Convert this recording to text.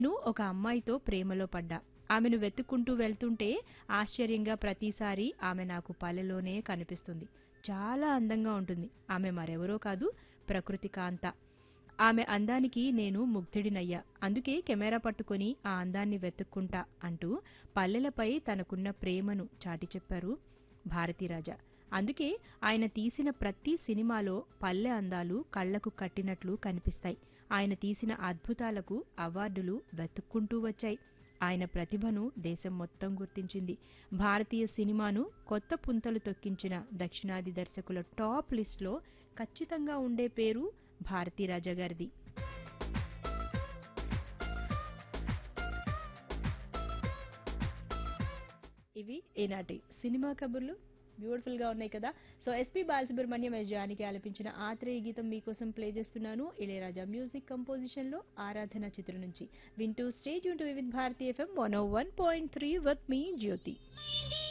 నువ్వు ఒక అమ్మాయితో ప్రేమలో పడ్డా ఆమెను వెతుక్కుంటూ వెళ్తుంటే ఆశ్చర్యంగా ప్రతిసారి ఆమె నాకు పల్లెలోనే కనిపిస్తుంది చాలా అందంగా ఉంటుంది ఆమె మరెవరో కాదు ప్రకృతి కాంత ఆమె అందానికి నేను ముగ్ధుడినయ్యా అందుకే కెమెరా పట్టుకొని ఆ అందాన్ని వెతుక్కుంటా అంటూ పల్లెలపై తనకున్న ప్రేమను చాటి చెప్పారు భారతీరాజా అందుకే ఆయన తీసిన ప్రతి సినిమాలో పల్లె అందాలు కళ్లకు కట్టినట్లు కనిపిస్తాయి ఆయన తీసిన అద్భుతాలకు అవార్డులు వెతుక్కుంటూ వచ్చాయి ఆయన ప్రతిభను దేశం మొత్తం గుర్తించింది భారతీయ సినిమాను కొత్త పుంతలు తొక్కించిన దక్షిణాది దర్శకుల టాప్ లిస్ట్లో ఖచ్చితంగా ఉండే పేరు భారతీరాజా గారిది ఇవి ఈనాటి సినిమా కబుర్లు బ్యూటిఫుల్ గా ఉన్నాయి కదా so SP Balasubrahmanyam S Janaki ఆలపించిన ఆత్రేయ గీతం మీకోసం ప్లే చేస్తున్నాను ఇళయరాజా మ్యూజిక్ కంపోజిషన్ లో ఆరాధన చిత్రం నుంచి వింటూ స్టేట్ యూన్ to with Bharati FM one one point three with me Jyothi